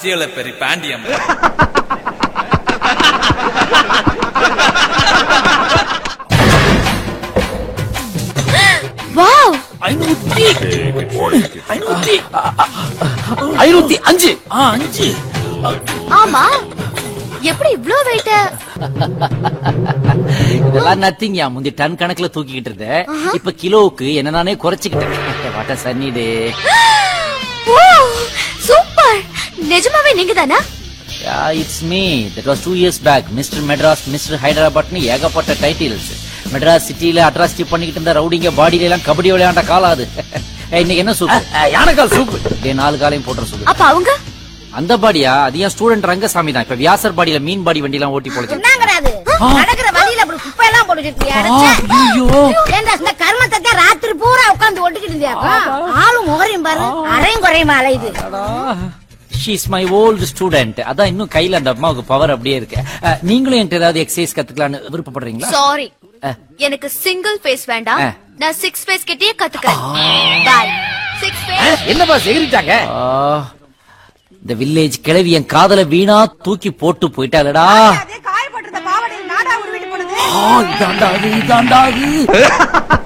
பச்சையில பெரிய பாண்டியம் வாவ் ஐநூத்தி ஐநூத்தி ஐநூத்தி அஞ்சு ஆ அஞ்சு ஆமா எப்படி இவ்ளோ வெயிட் இதெல்லாம் நத்திங்கயா முந்தி டன் கணக்குல தூக்கிக்கிட்டு இருந்தேன் இப்ப கிலோவுக்கு என்ன நானே குறைச்சிக்கிட்டேன் வாட்ட சன்னி டே சூப்பர் நிஜமாவே நீங்க தானா it's me that was two years back mister Madras mister ஹைதராபாத்னு ஏகப்பட்ட டைட்டில்ஸ் மெட்ராஸ் சிட்டில அட்ராசிட்டி பண்ணிக்கிட்டு இருந்த ரவுடிங்க பாடியில எல்லாம் கபடி விளையாண்ட காலம் அது ஏய், இன்னைக்கு என்ன சூப் யானைக்கால் சூப் டே நாலு காலையும் போட்டுற சூப் அப்ப அவங்க அந்த பாடியா அது ஏன் ஸ்டூடெண்ட் ரங்கசாமி தான் இப்ப வியாசர் பாடியில மீன் பாடி வண்டி எல்லாம் ஓட்டி போலச்சு என்னங்கடாது நடக்கிற வழியில அப்படி குப்பை எல்லாம் போட்டு வச்சிருக்கியா ஏண்டா இந்த கர்மத்தை தான் ராத்திரி பூரா உட்கார்ந்து ஒட்டிக்கிட்டு இருந்தியாக்கும் ஆளும் முகரையும் பாரு அரையும் குறையும் அலையுது ஷீஸ் மை ஓல்டு ஸ்டூடெண்ட் அதான் இன்னும் கையில அந்த அம்மாவுக்கு பவர் அப்படியே இருக்கு அஹ், நீங்களும் என்கிட்ட ஏதாவது எக்ஸசைஸ் கத்துக்கலாம்னு விருப்பப்படுறீங்களா சாரி அஹ். எனக்கு சிங்கிள் ஃபேஸ் வேண்டாம் அஹ். நான் சிக்ஸ் ஃபேஸ் கிட்டயே கத்துக்கிறேன் பாய் சிக்ஸ் ஃபேஸ் என்னப்பா செகிரிட்டாங்க இந்த வில்லேஜ் கிழவி என் காதல வீணா தூக்கி போட்டு போயிட்டாளடா காயப்பட்டிருந்த பாவடையில் நாடா ஒரு வீட்டு போடுது இதாண்டா அது இதாண்டா அது